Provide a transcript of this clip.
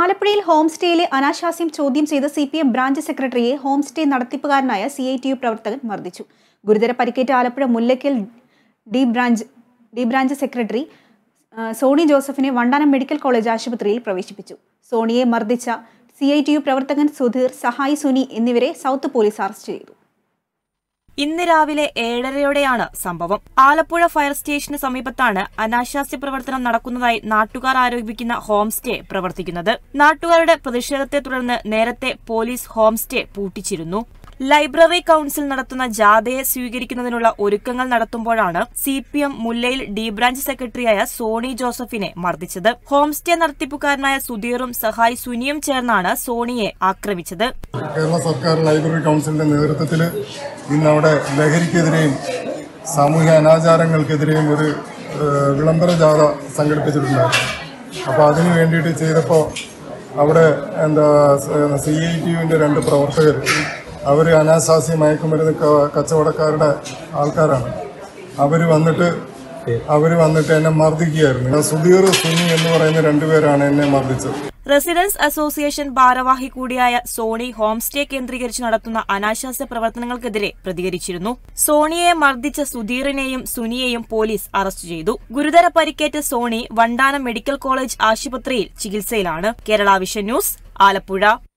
ആലപ്പുഴയിൽ ഹോം സ്റ്റേയിലെ അനാശാസ്യം ചോദ്യം ചെയ്ത സി പി എം ബ്രാഞ്ച് സെക്രട്ടറിയെ ഹോം സ്റ്റേ നടത്തിപ്പുകാരനായ സി ഐ ടി യു പ്രവർത്തകൻ മർദ്ദിച്ചു ഗുരുതര പരിക്കേറ്റ Alappuzha Mullakkal D branch D branch secretary ആ, സോണി ജോസഫിനെ വണ്ടാനം മെഡിക്കൽ കോളേജ് ആശുപത്രിയിൽ പ്രവേശിപ്പിച്ചു സോണിയെ മർദ്ദിച്ച സി ഐ ടി യു പ്രവർത്തകൻ സുധീർ സഹായി സുനി എന്നിവരെ സൗത്ത് പോലീസ് അറസ്റ്റ് ചെയ്തു ഇന്ന് രാവിലെ ഏഴരയോടെയാണ് സംഭവം ആലപ്പുഴ ഫയർ സ്റ്റേഷന് സമീപത്താണ് അനാശാസ്യ പ്രവർത്തനം നടക്കുന്നതായി നാട്ടുകാർ ആരോപിക്കുന്ന ഹോം സ്റ്റേ പ്രവർത്തിക്കുന്നത് നാട്ടുകാരുടെ പ്രതിഷേധത്തെ തുടർന്ന് നേരത്തെ പോലീസ് ഹോം സ്റ്റേ പൂട്ടിച്ചിരുന്നു ലൈബ്രറി കൌൺസിൽ നടത്തുന്ന ജാഥയെ സ്വീകരിക്കുന്നതിനുള്ള ഒരുക്കങ്ങൾ നടത്തുമ്പോഴാണ് സി പി എം മുല്ലയിൽ ഡി ബ്രാഞ്ച് സെക്രട്ടറിയായ സോണി ജോസഫിനെ മർദ്ദിച്ചത് ഹോം സ്റ്റേ നടത്തിപ്പുകാരനായ സുധീറും സഹായ് സുനിയും ചേർന്നാണ് സോണിയെ ആക്രമിച്ചത് കേരള സർക്കാർ ലൈബ്രറി കൗൺസിലിന്റെ നേതൃത്വത്തിൽ ഇന്ന് അവിടെ ലഹരിക്കെതിരെയും സാമൂഹ്യ അനാചാരങ്ങൾക്കെതിരെയും ഒരു ഏഹ്, വിളംബര ജാഥ സംഘടിപ്പിച്ചിട്ടുണ്ടായിരുന്നു അപ്പോൾ അതിന് വേണ്ടിയിട്ട് ചെയ്തപ്പോൾ അവിടെ എന്താ സി ഐ ടി യുവിൻ്റെ രണ്ട് പ്രവർത്തകർ അവർ അനാശാസ്യ മയക്കുമരുന്ന് ക- കച്ചവടക്കാരുടെ ആൾക്കാരാണ് അവർ വന്നിട്ട് അവർ വന്നിട്ട് എന്നെ മർദ്ദിക്കുകയായിരുന്നു സുധീർ സുനി എന്ന് പറയുന്ന രണ്ടുപേരാണ് എന്നെ മർദ്ദിച്ചത് റെസിഡൻസ് അസോസിയേഷൻ ഭാരവാഹി കൂടിയായ സോണി ഹോം സ്റ്റേ കേന്ദ്രീകരിച്ച് നടത്തുന്ന അനാശാസ്യ പ്രവർത്തനങ്ങൾക്കെതിരെ പ്രതികരിച്ചിരുന്നു സോണിയെ മർദ്ദിച്ച സുധീറിനെയും സുനിയെയും പോലീസ് അറസ്റ്റ് ചെയ്തു ഗുരുതര പരിക്കേറ്റ സോണി വണ്ടാനം മെഡിക്കൽ കോളേജ് ആശുപത്രിയിൽ ചികിത്സയിലാണ് കേരള വിഷൻ ന്യൂസ് ആലപ്പുഴ